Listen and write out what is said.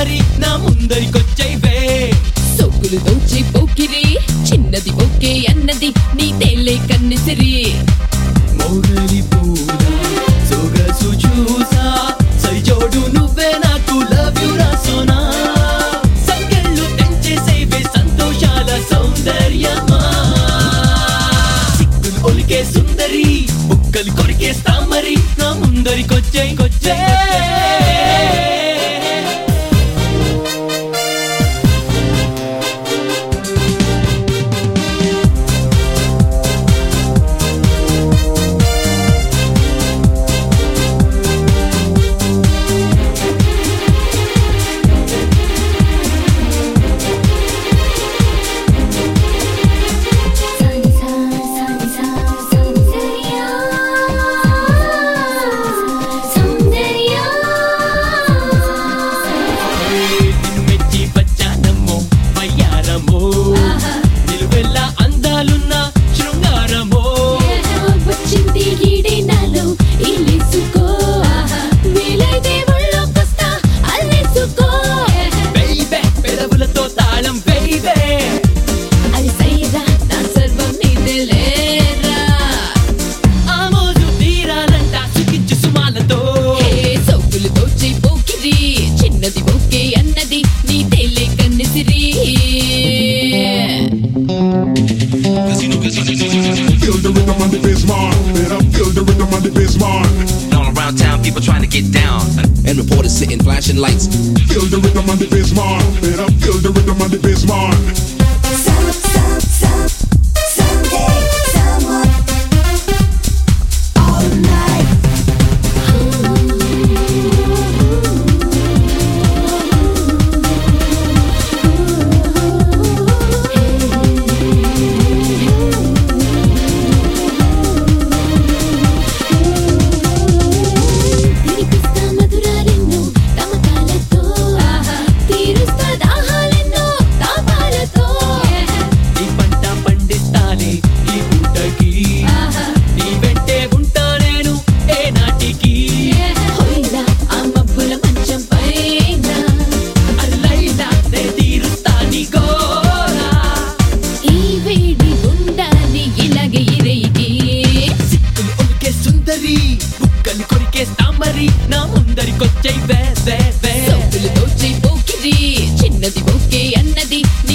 సుందరి నా ముందరికొచ్చైవే సొక్కులు దోచి పోకిరి చిన్నది ఓకే అన్నది నీ తేలే కన్నెసిరి మౌరలి పూల సొగసు చూసా సరిజోడు నువ్వే నాకు లవ్ యు రాసోనా సంకెళ్ళు తెంచేసేవే సంతోషాల సౌందర్యమా సిక్కులు ఒలికే సుందరి బుక్కలు కొరికేస్తా మరి నా ముందరికొచ్చే కొచ్చే సనిసా సనిసా సౌందర్య సౌందర్య నిన్ను మెచ్చి వచ్చానమ్మో వయ్యారమో నిలువెల్ల అందాలున్న శృంగారమో వచ్చింది ఈడే నాలో ఇల్లేసుకో వీలైతే ఒళ్ళోకొస్తా అల్లేసుకో బేబే పెదవులతో తాళం బేబే అది సైరా నా సర్వం నీదేలేరా ఆ మోజు తీరాలంట సుఖించు సుమాలతో ఏ సొక్కులు దోచి పోకిరి చిన్నది ఓకే అన్నది నీ తేలే కన్నెసిరి Feel the rhythm on the bass man. Better feel the rhythm on the bass man. All around town, people trying to get down. and reporters sitting flashing lights. Feel the rhythm on the bass man. Better feel the rhythm on the bass man. some some some someday someone all night తిరిపిస్తా మధురాలెన్నో తమకాలతో తీరుస్తా దాహాలెన్నో తాపాలతో ఈ పంట పండిస్తాలే ఈ పూటకి నీ వెంటే ఉంటా నేను ఏ నాటికి హొయ్లా ఆ మబ్బుల మంచం పైన అల్లైలా నే తీరుస్తా నీ గోరా ఈ వేడి ఉండాలి ఇలాగే ఇరేగి సిక్కులు ఒలికే సుందరి బుక్కలు కొరికేస్తా మరి నా ముందరికొచ్చై వే వే వే సొక్కులు దోచి పోకిరి చిన్నది ఓకే అన్నది